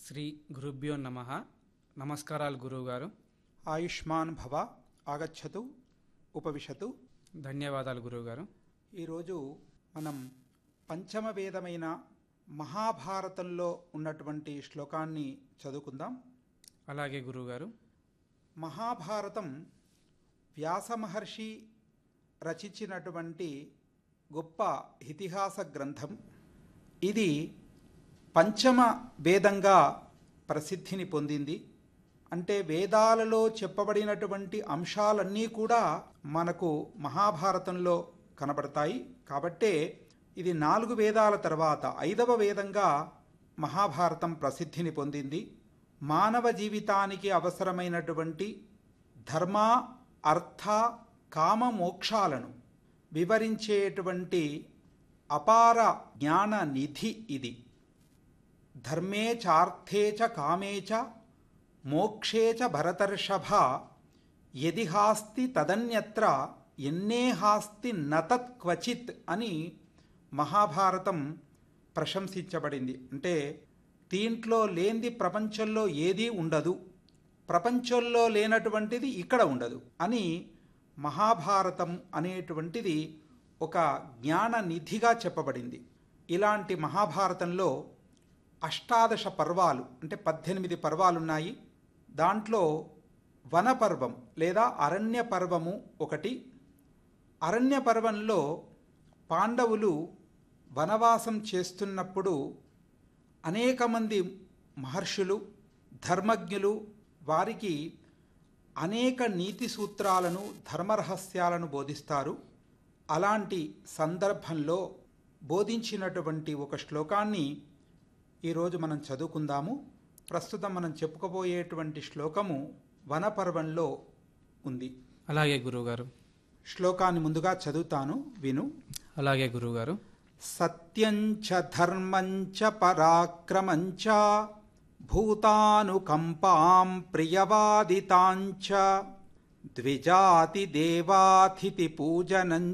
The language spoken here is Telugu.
శ్రీ గురుభ్యో నమ నమస్కారాలు గురువుగారు ఆయుష్మాన్ భవ ఆగచ్చతు ఉపవిశతు ధన్యవాదాలు గురువుగారు ఈరోజు మనం పంచమ వేదమైన మహాభారతంలో ఉన్నటువంటి శ్లోకాన్ని చదువుకుందాం అలాగే గురువుగారు మహాభారతం వ్యాస మహర్షి రచించినటువంటి గొప్ప ఇతిహాస గ్రంథం ఇది పంచమ వేదంగా ప్రసిద్ధిని పొందింది అంటే వేదాలలో చెప్పబడినటువంటి అంశాలన్నీ కూడా మనకు మహాభారతంలో కనబడతాయి కాబట్టే ఇది నాలుగు వేదాల తర్వాత ఐదవ వేదంగా మహాభారతం ప్రసిద్ధిని పొందింది మానవ జీవితానికి అవసరమైనటువంటి ధర్మ అర్థ కామ మోక్షాలను వివరించేటువంటి అపార జ్ఞాన నిధి ఇది ధర్మే చార్థే చ కామే చ మోక్షే చ భరతర్షభ యది హాస్తి తదన్యత్ర ఎన్నే హాస్తి నతత్ క్వచిత్ అని మహాభారతం ప్రశంసించబడింది అంటే దీంట్లో లేనిది ప్రపంచంలో ఏదీ ఉండదు ప్రపంచంలో లేనటువంటిది ఇక్కడ ఉండదు అని మహాభారతం అనేటువంటిది ఒక జ్ఞాన నిధిగా చెప్పబడింది ఇలాంటి మహాభారతంలో అష్టాదశ పర్వాలు అంటే పద్దెనిమిది పర్వాలున్నాయి దాంట్లో వన పర్వం లేదా అరణ్య పర్వము ఒకటి అరణ్య పర్వంలో పాండవులు వనవాసం చేస్తున్నప్పుడు అనేక మంది మహర్షులు ధర్మజ్ఞులు వారికి అనేక నీతి సూత్రాలను ధర్మరహస్యాలను బోధిస్తారు అలాంటి సందర్భంలో బోధించినటువంటి ఒక శ్లోకాన్ని ఈరోజు మనం చదువుకుందాము ప్రస్తుతం మనం చెప్పుకోబోయేటువంటి శ్లోకము వనపర్వంలో ఉంది అలాగే గురువుగారు శ్లోకాన్ని ముందుగా చదువుతాను విను అలాగే గురువుగారు సత్యంచ ధర్మంచ పరాక్రమంచ భూతానుకంపాం ప్రియవాదితాంచ ద్విజాతి దేవాతిథి పూజనం